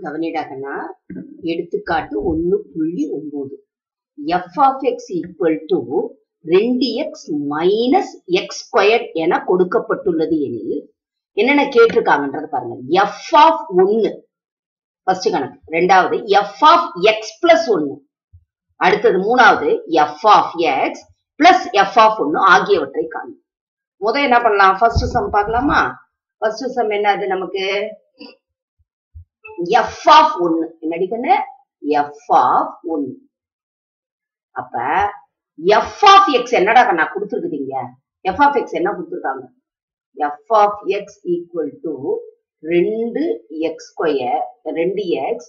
கவனிடாகனா எடுத்துக்காட்டு ஒண்ணு புள்ளி ஒன்பது f of x equal to ரெண்டு எக்ஸ் மைனஸ் எக்ஸ் ஸ்கொயர் என கொடுக்கப்பட்டுள்ளது எனில் என்னென்ன கேட்டிருக்காங்கன்றது பாருங்க எஃப் ஆஃப் ஒன்னு ஃபர்ஸ்ட் கணக்கு ரெண்டாவது எஃப் ஆஃப் எக்ஸ் பிளஸ் ஒன்னு அடுத்தது மூணாவது f of x plus f of ஒன்னு ஆகியவற்றை காணும் முத என்ன பண்ணலாம் ஃபர்ஸ்ட் சம் பார்க்கலாமா ஃபர்ஸ்ட் சம் என்னது நமக்கு எஃப் ஆஃப் ஒன்னு என்னடி கண்ணு எஃப் ஆஃப் ஒன்னு அப்ப எஃப் ஆஃப் எக்ஸ் என்னடா கண்ணா கொடுத்துருக்குறீங்க எஃப் ஆஃப் எக்ஸ் என்ன கொடுத்துருக்காங்க f of x equal to ரெண்டு எக்ஸ் ஸ்கொயர் ரெண்டு எக்ஸ்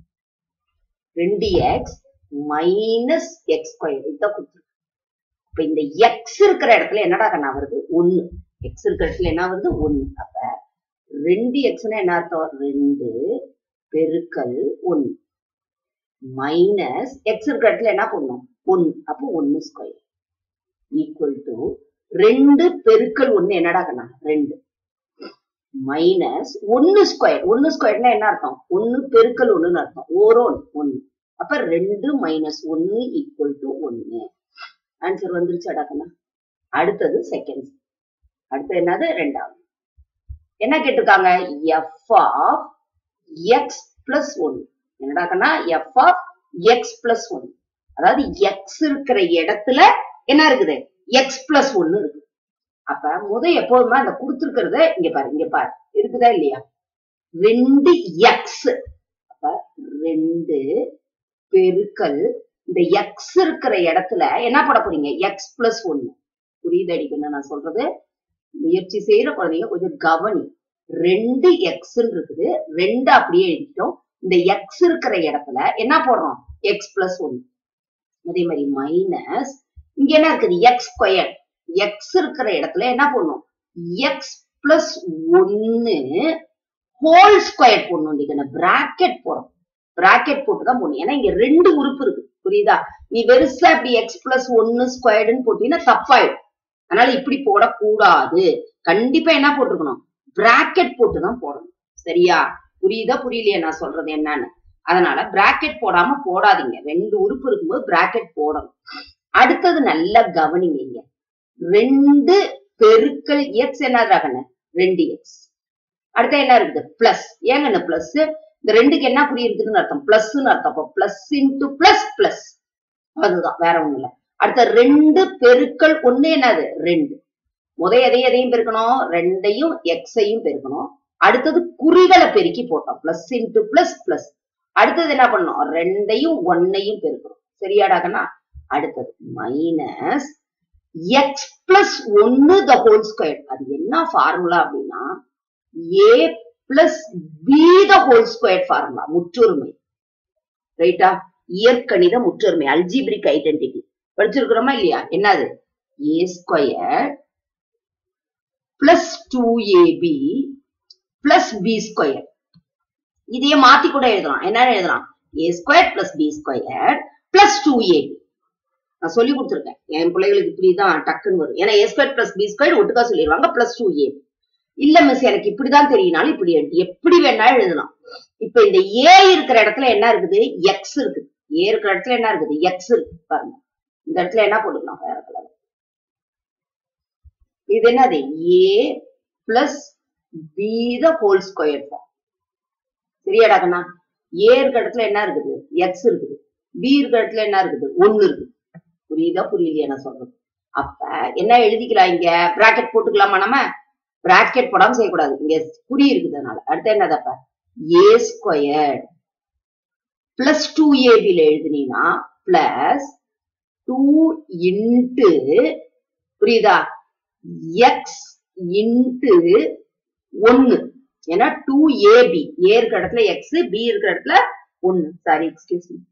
ரெண்டு எக்ஸ் மைனஸ் எக்ஸ் ஸ்கொயர் இதுதான் கொடுத்துருக்கு இப்ப இந்த எக்ஸ் இருக்கிற இடத்துல என்னடா கண்ணா வருது ஒன்னு எக்ஸ் இருக்கிற இடத்துல என்ன வருது ஒன்னு அப்ப ரெண்டு எக்ஸ்னா என்ன அர்த்தம் ரெண்டு பெருக்கல் ஒன்னு மைனஸ் எக்ஸ் இருக்கிற இடத்துல என்ன பண்ணும் ஒன்னு அப்போ ஒன்னு ஸ்கொயர் ஈக்குவல் டு ரெண்டு பெருக்கல் ஒன்னு என்னடா கண்ணா ரெண்டு மைனஸ் ஒன்னு ஸ்கொயர் ஒன்னு ஸ்கொயர்னா என்ன அர்த்தம் ஒன்னு பெருக்கல் ஒண்ணுன்னு அர்த்தம் ஓரோன் ஒன்னு அப்ப ரெண்டு மைனஸ் ஒன்னு ஈக்குவல் டு ஒன்னு ஆன்சர் வந்துருச்சாடா கண்ணா அடுத்தது செகண்ட் அடுத்து என்னது ரெண்டாவது என்ன கேட்டிருக்காங்க f of x plus one என்னடா கண்ணா f of x plus one அதாவது எக்ஸ் இருக்கிற இடத்துல என்ன இருக்குது எக்ஸ் பிளஸ் ஒன்னு இருக்கு அப்ப முத எப்போதுமே அந்த கொடுத்துருக்கிறத இங்க பாரு இங்க பாரு இருக்குதா இல்லையா ரெண்டு எக்ஸ் அப்ப ரெண்டு பெருக்கல் இந்த எக்ஸ் இருக்கிற இடத்துல என்ன போட போறீங்க எக்ஸ் பிளஸ் ஒன்னு புரியுது அடிக்கணும் நான் சொல்றது முயற்சி செய்யற குழந்தைங்க கொஞ்சம் கவனி ரெண்டு எக்ஸ் இருக்குது ரெண்டு அப்படியே எழுதிட்டோம் இந்த எக்ஸ் இருக்கிற இடத்துல என்ன போடுறோம் எக்ஸ் பிளஸ் ஒன் அதே மாதிரி மைனஸ் இங்க என்ன இருக்குது எக்ஸ் ஸ்கொயர் எக்ஸ் இருக்கிற இடத்துல என்ன பண்ணும் எக்ஸ் பிளஸ் ஒன்னு ஹோல் ஸ்கொயர் போடணும் நீங்க பிராக்கெட் போறோம் பிராக்கெட் போட்டு தான் போடணும் ஏன்னா இங்க ரெண்டு உறுப்பு இருக்கு புரியுதா நீ வெறுசா இப்படி எக்ஸ் பிளஸ் ஒன்னு ஸ்கொயர்டுன்னு போட்டீங்கன்னா தப்பாயிடும் அதனால இப்படி போடக்கூடாது கண்டிப்பா என்ன போட்டிருக்கணும் பிராக்கெட் போட்டு தான் போடணும் சரியா புரியுதா புரியலையா நான் சொல்றது என்னன்னு அதனால பிராக்கெட் போடாம போடாதீங்க ரெண்டு உறுப்பு இருக்கும்போது பிராக்கெட் போடணும் அடுத்தது நல்லா கவனிங்க ரெண்டு பெருக்கல் எக்ஸ் என்ன ரெண்டு எக்ஸ் அடுத்த என்ன இருக்குது பிளஸ் ஏங்க பிளஸ் இந்த ரெண்டுக்கு என்ன புரிய இருக்குதுன்னு அர்த்தம் பிளஸ்ன்னு அர்த்தம் அப்போ பிளஸ் இன்டு பிளஸ் பிளஸ் அதுதான் வேற ஒண்ணும் இல்ல அடுத்த ரெண்டு பெருக்கல் ஒண்ணு என்னது ரெண்டு முத எதையும் எதையும் பெருக்கணும் ரெண்டையும் எக்ஸையும் பெருக்கணும் அடுத்தது குறிகளை பெருக்கி போட்டோம் பிளஸ் இன்டு பிளஸ் பிளஸ் அடுத்தது என்ன பண்ணோம் ரெண்டையும் ஒன்னையும் பெருக்கணும் சரியாடாகனா அடுத்தது மைனஸ் எக்ஸ் பிளஸ் ஒன்னு த ஹோல் ஸ்கொயர் அது என்ன ஃபார்முலா அப்படின்னா a plus b the whole square formula முற்றுரிமை ரைட்டா இயற்கணித முற்றுரிமை அல்ஜிபிரிக் ஐடென்டிட்டி படிச்சிருக்கிறோமா இல்லையா என்னது a square plus two a b plus b square இதையே மாத்தி கூட எழுதலாம் என்ன எழுதலாம் a square plus b square plus two a b நான் சொல்லி கொடுத்துருக்கேன் என் பிள்ளைகளுக்கு இப்படிதான் டக்குன்னு வரும் ஏன்னா a square plus b square ஒட்டுக்கா சொல்லிடுவாங்க பிளஸ் டூ ஏபி இல்ல மிஸ் எனக்கு இப்படிதான் தெரியும்னாலும் இப்படி எழுதி எப்படி வேணாலும் எழுதலாம் இப்ப இந்த ஏ இருக்கிற இடத்துல என்ன இருக்குது எக்ஸ் இருக்குது ஏ இருக்கிற இடத்துல என்ன இருக்குது எக்ஸ் இருக்கு பாருங்க இந்த இடத்துல என்ன போட்டுக்கலாம் வேற கலர் இது என்னது a plus b the whole square form சரியாடா கண்ணா ஏ இருக்கிற இடத்துல என்ன இருக்குது எக்ஸ் இருக்குது பி இருக்கிற இடத்துல என்ன இருக்குது ஒன்னு இருக்குது புரியுதா புரியலையா நான் சொல்றது அப்ப என்ன எழுதிக்கலாம் இங்க பிராக்கெட் போட்டுக்கலாமா நம்ம பிராக்கெட் போடாம செய்யக்கூடாது இங்க குறி இருக்குது அதனால அடுத்து என்னதப்ப ஏ ஸ்கொயர் பிளஸ் டூ ஏபில எழுதுனீங்கன்னா பிளஸ் டூ இன்ட்டு புரியுதா எக்ஸ் இன்ட்டு ஒன்னு ஏன்னா டூ ஏபி ஏ இருக்கிற இடத்துல எக்ஸ் பி இருக்கிற இடத்துல ஒன்னு சாரி எக்ஸ்கியூஸ் மீ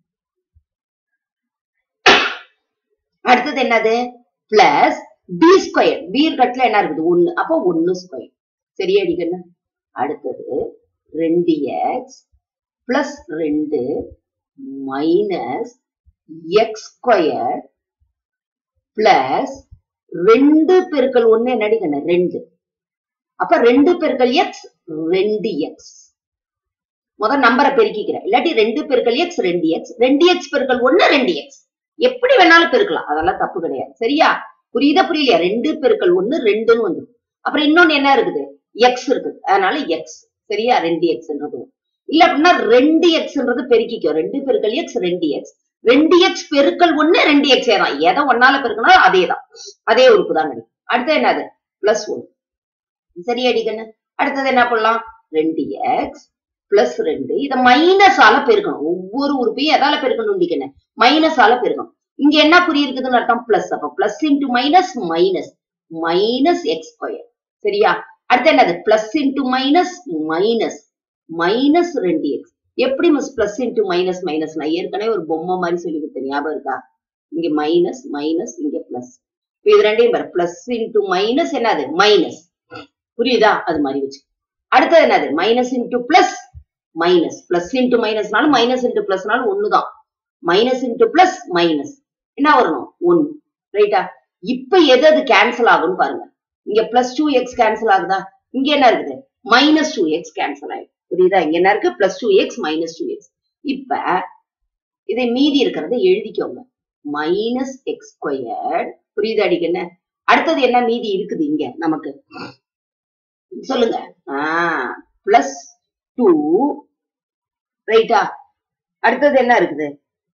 அடுத்தது என்னது பிளஸ் பி ஸ்கொயர் பி இருக்கிற என்ன இருக்குது ஒன்னு அப்போ ஒன்னு ஸ்கொயர் சரியா அடிக்கண்ண அடுத்தது ரெண்டு எக்ஸ் பிளஸ் ரெண்டு மைனஸ் எக்ஸ் ஸ்கொயர் பிளஸ் ரெண்டு பெருக்கல் ஒண்ணு என்ன அடிக்கணும் ரெண்டு அப்ப ரெண்டு பெருக்கல் எக்ஸ் ரெண்டு எக்ஸ் முதல் நம்பரை பெருக்கிக்கிறேன் இல்லாட்டி ரெண்டு பெருக்கல் எக்ஸ் ரெண்டு எக்ஸ் ரெண்டு எக்ஸ் பெருக்கல் ஒண்ணு ரெண்டு எக்ஸ் எப்படி வேணாலும் பெருக்கலாம் அதெல்லாம் தப்பு கிடையாது சரியா புரியுதா புரியலையா ரெண்டு பெருக்கல் ஒண்ணு ரெண்டுன்னு வந்துடும் அப்புறம் இன்னொன்னு என்ன இருக்குது எக்ஸ் இருக்குது அதனால எக்ஸ் சரியா ரெண்டு எக்ஸ்ன்றது இல்ல அப்படின்னா ரெண்டு எக்ஸ்ன்றது பெருக்கிக்கோ ரெண்டு பெருக்கல் எக்ஸ் ரெண்டு எக்ஸ் ரெண்டு எக்ஸ் பெருக்கல் ஒண்ணு ரெண்டு எக்ஸ் தான் எதை ஒன்னால பெருக்கணும் அதே தான் அதே உறுப்பு தான் கிடைக்கும் அடுத்து என்னது பிளஸ் ஒன்னு சரி அடிக்கண்ணு அடுத்தது என்ன பண்ணலாம் ரெண்டு எக்ஸ் பிளஸ் ரெண்டு இதை மைனஸால பெருக்கணும் ஒவ்வொரு உறுப்பையும் எதால பெருக்கணும் டிக்கண்ணு மைனஸால பெருக்கணும் இங்க என்ன புரியுதுன்னு அர்த்தம் பிளஸ் அப்ப plus into minus minus minus x square சரியா அடுத்து என்னது plus into minus minus minus ரெண்டு எக்ஸ் எப்படி miss plus into minus minus நான் ஏற்கனவே ஒரு பொம்மை மாதிரி சொல்லி கொடுத்தேன் ஞாபகம் இருக்கா இங்க மைனஸ் மைனஸ் இங்க பிளஸ் இது ரெண்டையும் பாரு பிளஸ் இன்டு மைனஸ் என்னது மைனஸ் புரியுதா அது மாதிரி வச்சு அடுத்தது என்னது minus into plus minus plus into மைனஸ்னாலும் மைனஸ் இன்டு பிளஸ்னாலும் ஒண்ணுதான் மைனஸ் இன்டு பிளஸ் மைனஸ் என்ன வரணும் ஒன்னு ரைட்டா இப்ப எது அது கேன்சல் ஆகும்னு பாருங்க இங்க பிளஸ் டூ எக்ஸ் கேன்சல் ஆகுதா இங்க என்ன இருக்குது மைனஸ் டூ எக்ஸ் கேன்சல் ஆயிடும் புரியுதா இங்க என்ன இருக்கு plus two x minus two x இப்ப இதை மீதி இருக்கிறத எழுதிக்கோங்க மைனஸ் எக்ஸ் ஸ்கொயர் புரியுதா அடிக்கு என்ன அடுத்தது என்ன மீதி இருக்குது இங்க நமக்கு சொல்லுங்க பிளஸ் டூ ரைட்டா அடுத்தது என்ன இருக்குது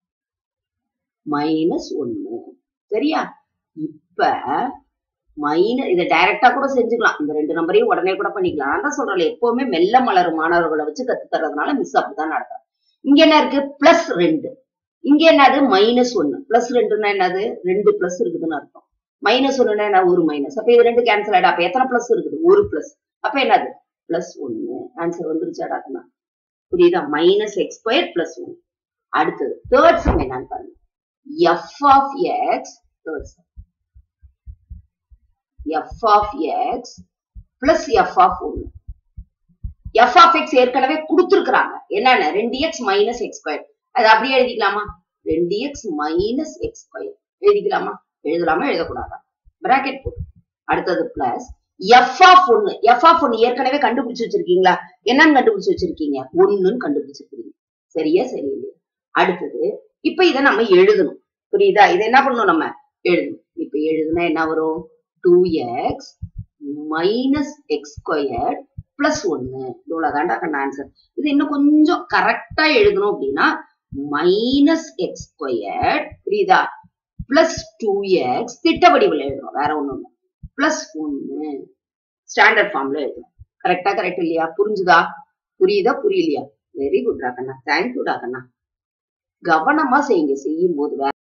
மைனஸ் ஒன்னு சரியா இப்ப மைனஸ் இதை டைரக்டா கூட செஞ்சுக்கலாம் இந்த ரெண்டு நம்பரையும் உடனே கூட பண்ணிக்கலாம் நான் தான் சொல்றேன் எப்பவுமே மெல்ல மலரும் மாணவர்களை வச்சு கத்து தர்றதுனால மிஸ் அப்படிதான் நடக்கும் இங்க என்ன இருக்கு பிளஸ் ரெண்டு இங்க என்னது மைனஸ் ஒன்னு பிளஸ் ரெண்டுன்னா என்னது ரெண்டு பிளஸ் இருக்குதுன்னு அர்த்தம் மைனஸ் ஒண்ணுன்னா என்ன ஒரு மைனஸ் அப்ப இது ரெண்டு கேன்சல் ஆயிடும் அப்ப எத்தனை பிளஸ் இருக்குது ஒரு பிளஸ் அப்ப என்னது பிளஸ் ஒன்னு ஆன்சர் வந்துருச்சாடாக்குனா புரியுதா minus x square plus one அடுத்தது தேர்ட் சம் என்னன்னு பாருங்க f of x third sum f of x plus f of ஒன்னு எஃப் ஆஃப் எக்ஸ் ஏற்கனவே கொடுத்துருக்காங்க என்னன்னு ரெண்டு எக்ஸ் மைனஸ் எக்ஸ் ஸ்கொயர் அது அப்படியே எழுதிக்கலாமா ரெண்டு எக்ஸ் மைனஸ் எக்ஸ் ஸ்கொயர் எழுதிக்கலாமா எழுதலாமா எழுதக்கூடாதா பிராக்கெட் போட்டு அடுத்தது பிளஸ் எஃப் ஆஃப் ஒன்னு எஃப் ஆஃப் ஒன்னு ஏற்கனவே கண்டுபிடிச்சு வச்சிருக்கீங்களா என்னன்னு கண்டுபிடிச்சு வச்சிருக்கீங்க ஒண்ணுன்னு கண்டுபிடிச்சிருக்கீங்க சரியா சரி இல்லையா அடுத்தது இப்ப இதை நம்ம எழுதணும் புரியுதா இதை என்ன பண்ணணும் நம்ம எழுதணும் இப்ப எழுதுனா என்ன வரும் two x minus x square plus ஒன்னு இவ்வளவுதான்டா கண்ண ஆன்சர் இது இன்னும் கொஞ்சம் கரெக்டா எழுதணும் அப்படின்னா மைனஸ் எக்ஸ் ஸ்கொயர் புரியுதா பிளஸ் டூ எக்ஸ் திட்ட வடிவில் எழுதணும் வேற ஒண்ணும் இல்லை பிளஸ் ஒன்னு ஸ்டாண்டர்ட் ஃபார்ம்ல எழுதணும் கரெக்டா கரெக்ட் இல்லையா புரிஞ்சுதா புரியுதா புரியலையா வெரி குட் ராக்கண்ணா தேங்க்யூ ராக்கண்ணா கவனமா செய்யுங்க செய்யும் போது